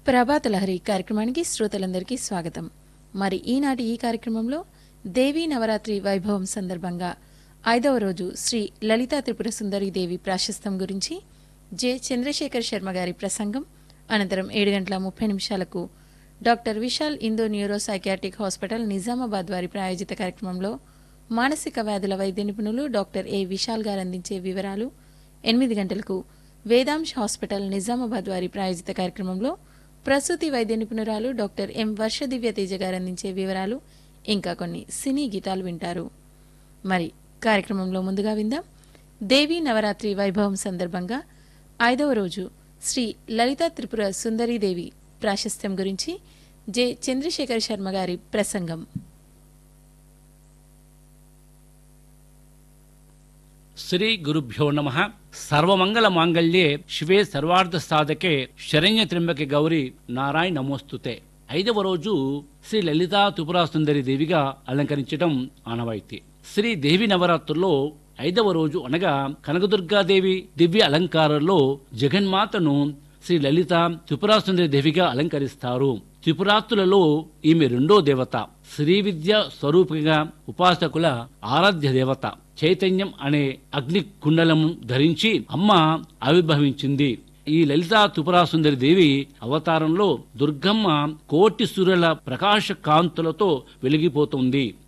ప్రభాత లహరి కార్యక్రమానికి శ్రోతలందరికీ స్వాగతం మరి ఈనాటి ఈ కార్యక్రమంలో దేవీ నవరాత్రి వైభవం సందర్భంగా ఐదవ రోజు శ్రీ లలితా త్రిపుర సుందరి దేవి ప్రాశస్తం గురించి జె చంద్రశేఖర్ శర్మ గారి ప్రసంగం అనంతరం ఏడు గంటల ముప్పై నిమిషాలకు doctor Vishal Indo neuro psychiatric hospital Nizamabad వారి ప్రాయోజిత కార్యక్రమంలో మానసిక వ్యాధుల వైద్య నిపుణులు డాక్టర్ ఏ విశాల్ గారు అందించే వివరాలు ఎనిమిది గంటలకు వేదాంశ్ హాస్పిటల్ నిజామాబాద్ వారి ప్రాయోజిత కార్యక్రమంలో ప్రసూతి వైద్య నిపుణురాలు డాక్టర్ ఎం వర్షదివ్య తేజ గారు అందించే వివరాలు ఇంకా కొన్ని సినీ గీతాలు వింటారు మరి కార్యక్రమంలో ముందుగా విందాం దేవీ నవరాత్రి వైభవం సందర్భంగా ఐదవ రోజు శ్రీ లలితా త్రిపుర సుందరీదేవి ప్రాశస్త్యం గురించి జె చంద్రశేఖర్ శర్మ గారి ప్రసంగం శ్రీ గురుభ్యో నమ సర్వమంగళ మాంగళ్యే శివే సర్వార్థ సాధకే శరణ్య త్రింబకి గౌరి నారాయణ నమోస్తుతే ఐదవ రోజు శ్రీ లలితా త్రిపురా సుందరి దేవిగా అలంకరించడం ఆనవాయితీ శ్రీ దేవి నవరాత్రుల్లో ఐదవ రోజు అనగా కనకదుర్గాదేవి దివ్య అలంకారంలో జగన్మాతను శ్రీ లలిత త్రిపురాసుందరి దేవిగా అలంకరిస్తారు త్రిపురాత్తులలో ఈమె రెండో దేవత శ్రీ విద్య స్వరూపిగా ఉపాసకుల ఆరాధ్య దేవత చైతన్యం అనే అగ్ని కుండలము ధరించి అమ్మ ఆవిర్భవించింది ఈ లలితా త్రిపురాసుందరి దేవి అవతారంలో దుర్గమ్మ కోటి సూర్యుల ప్రకాశ కాంతులతో వెలిగిపోతుంది